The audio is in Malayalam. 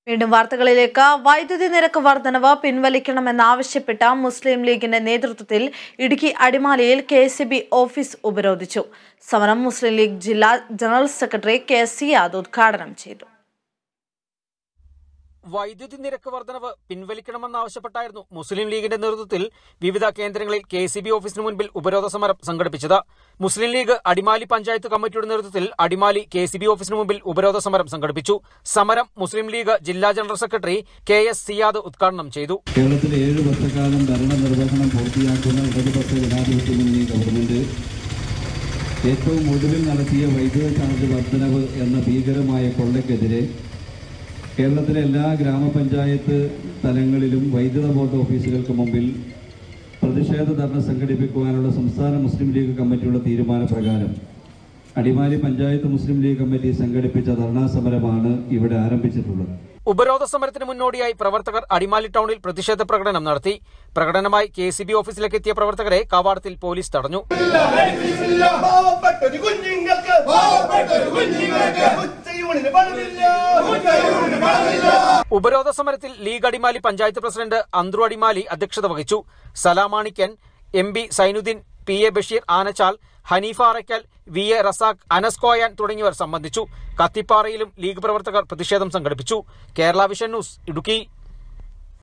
വീണ്ടും വാർത്തകളിലേക്ക് വൈദ്യുതി നിരക്ക് വർധനവ് പിൻവലിക്കണമെന്നാവശ്യപ്പെട്ട മുസ്ലിം ലീഗിന്റെ നേതൃത്വത്തിൽ ഇടുക്കി അടിമാലിയിൽ കെ ഓഫീസ് ഉപരോധിച്ചു സമരം മുസ്ലിം ലീഗ് ജില്ലാ ജനറൽ സെക്രട്ടറി കെ സിയാദ് ഉദ്ഘാടനം ചെയ്തു വൈദ്യുതി നിരക്ക് വർധനവ് പിൻവലിക്കണമെന്നാവശ്യപ്പെട്ടായിരുന്നു മുസ്ലിം ലീഗിന്റെ നേതൃത്വത്തിൽ വിവിധ കേന്ദ്രങ്ങളിൽ കെ സി ബി ഓഫീസിന് മുൻപിൽ ഉപരോധ സമരം സംഘടിപ്പിച്ചത് മുസ്ലിം ലീഗ് അടിമാലി പഞ്ചായത്ത് കമ്മിറ്റിയുടെ നേതൃത്വത്തിൽ അടിമാലി കെ സി ബി ഓഫീസിന് മുമ്പിൽ ഉപരോധ സമരം സംഘടിപ്പിച്ചു സമരം മുസ്ലിം ലീഗ് ജില്ലാ general secretary K S Siyad ഉദ്ഘാടനം ചെയ്തു കേരളത്തിലെ ഏഴ് വർഷക്കാലം ഭരണനിർവഹണം പൂർത്തിയാക്കുന്ന ഇടതുപക്ഷ ജനാധിപത്യ മുന്നണി ഗവൺമെന്റ് ഏറ്റവും ഒടുവിൽ നടത്തിയ വൈദ്യുത ചാർജ് വർധനവ് എന്ന ഭീകരമായ കൊള്ളയ്ക്കെതിരെ കേരളത്തിലെ എല്ലാ ഗ്രാമപഞ്ചായത്ത് തലങ്ങളിലും വൈദ്യുത ബോർഡ് ഓഫീസുകൾക്ക് മുമ്പിൽ പ്രതിഷേധ ധർണ സംഘടിപ്പിക്കുവാനുള്ള സംസ്ഥാന മുസ്ലിം ലീഗ് കമ്മിറ്റിയുടെ തീരുമാനപ്രകാരം അടിമാലി പഞ്ചായത്ത് മുസ്ലിം ലീഗ് കമ്മിറ്റി സംഘടിപ്പിച്ച ധർണാ സമരമാണ് ഇവിടെ ആരംഭിച്ചിട്ടുള്ളത് ഉപരോധ സമരത്തിന് മുന്നോടിയായി പ്രവർത്തകർ അടിമാലി ടൗണിൽ പ്രതിഷേധ പ്രകടനം നടത്തി പ്രകടനമായി കെ സി ബി ഓഫീസിലേക്ക് എത്തിയ പ്രവർത്തകരെ കവാടത്തിൽ പോലീസ് തടഞ്ഞു പാവപ്പെട്ടൊരു കുഞ്ഞുങ്ങൾക്ക് പാവപ്പെട്ടൊരു കുഞ്ഞുങ്ങൾക്ക് ഉച്ചയൂണിന് പണമില്ല ഉച്ചയൂണിന് പണമില്ല ഉപരോധ സമരത്തിൽ ലീഗ് അടിമാലി പഞ്ചായത്ത് പ്രസിഡന്റ് അന്ത്രു അടിമാലി അധ്യക്ഷത വഹിച്ചു സലാമാണിക്കൻ M B Sainuddin P A Basheer Anachal Haneefa Araykkal V A Razak Anas Koyan തുടങ്ങിയവർ സംബന്ധിച്ചു കത്തിപ്പാറയിലും ലീഗ് പ്രവർത്തകർ പ്രതിഷേധം സംഘടിപ്പിച്ചു കേരള വിഷൻ ന്യൂസ് ഇടുക്കി